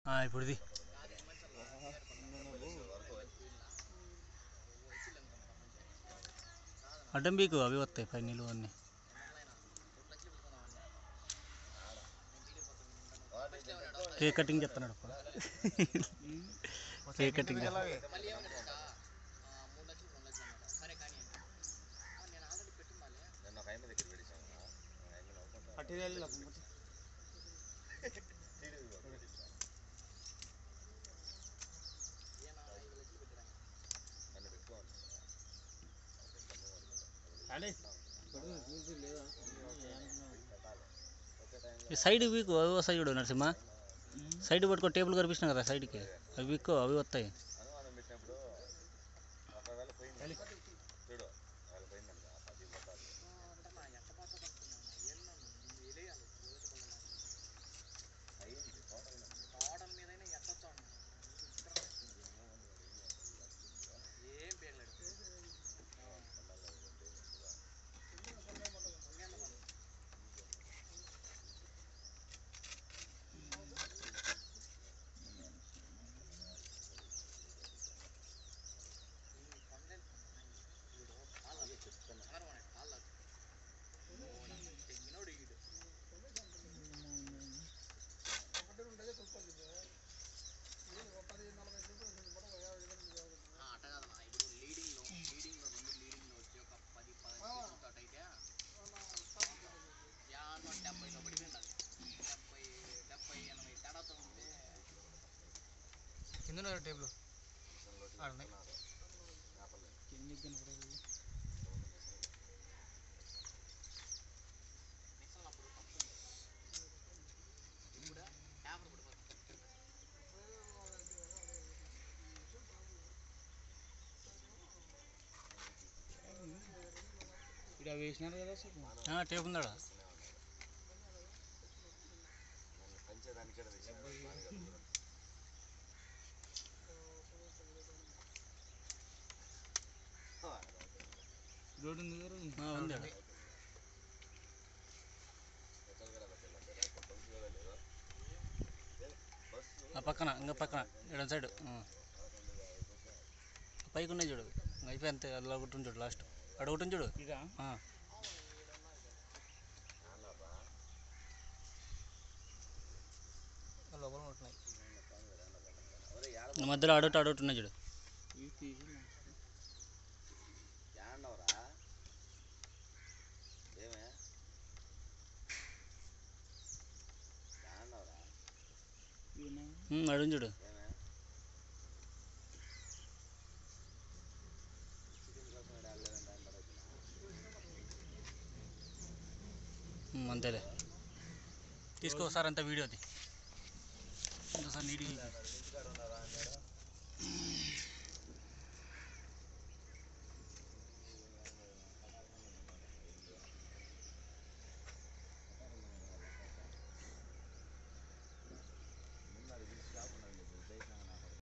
ఇప్పుడుది అడ్డం బీకు అవి వస్తాయి పై నీళ్ళు అన్నీ కేక్ కటింగ్ చెప్తున్నాడు కేక్ కటింగ్ ఈ సైడ్ వీకు అవి వస్తాయి చూడు నరసింహ సైడ్ పట్టుకో టేబుల్ కనిపించిన కదా సైడ్కి అవి వీక్కో అవి వస్తాయి కింద టేబుల్ ఆడున్నాయి ఇక్కడ వేసినారు కదా సార్ టేబుల్ ఉందాడా రోడ్డు ఉంది కదా ఆ, ఉంది ఆడ. ఆ పక్కన ఇంకా పక్కన ఎడం సైడ్ పైకి ఉన్నాయి చూడు ఇంకా అయిపోయి అంతే అలా ఒకటి ఉంది చూడు లాస్ట్ అక్కడ ఒకటి ఉంది చూడు ఇదా ఆ. లోపల ఉంటున్నాయి ఇంకా మధ్యలో అడొట్టు అడొట్టు ఉన్నాయి చూడు ఇవి తీసి ఇవి ఉన్నాయి ఉమ్, అడుగు చూడు ఉమ్, అంతేలే తీసుకో సార్ అంతా వీడియోది సార్ నీట్గా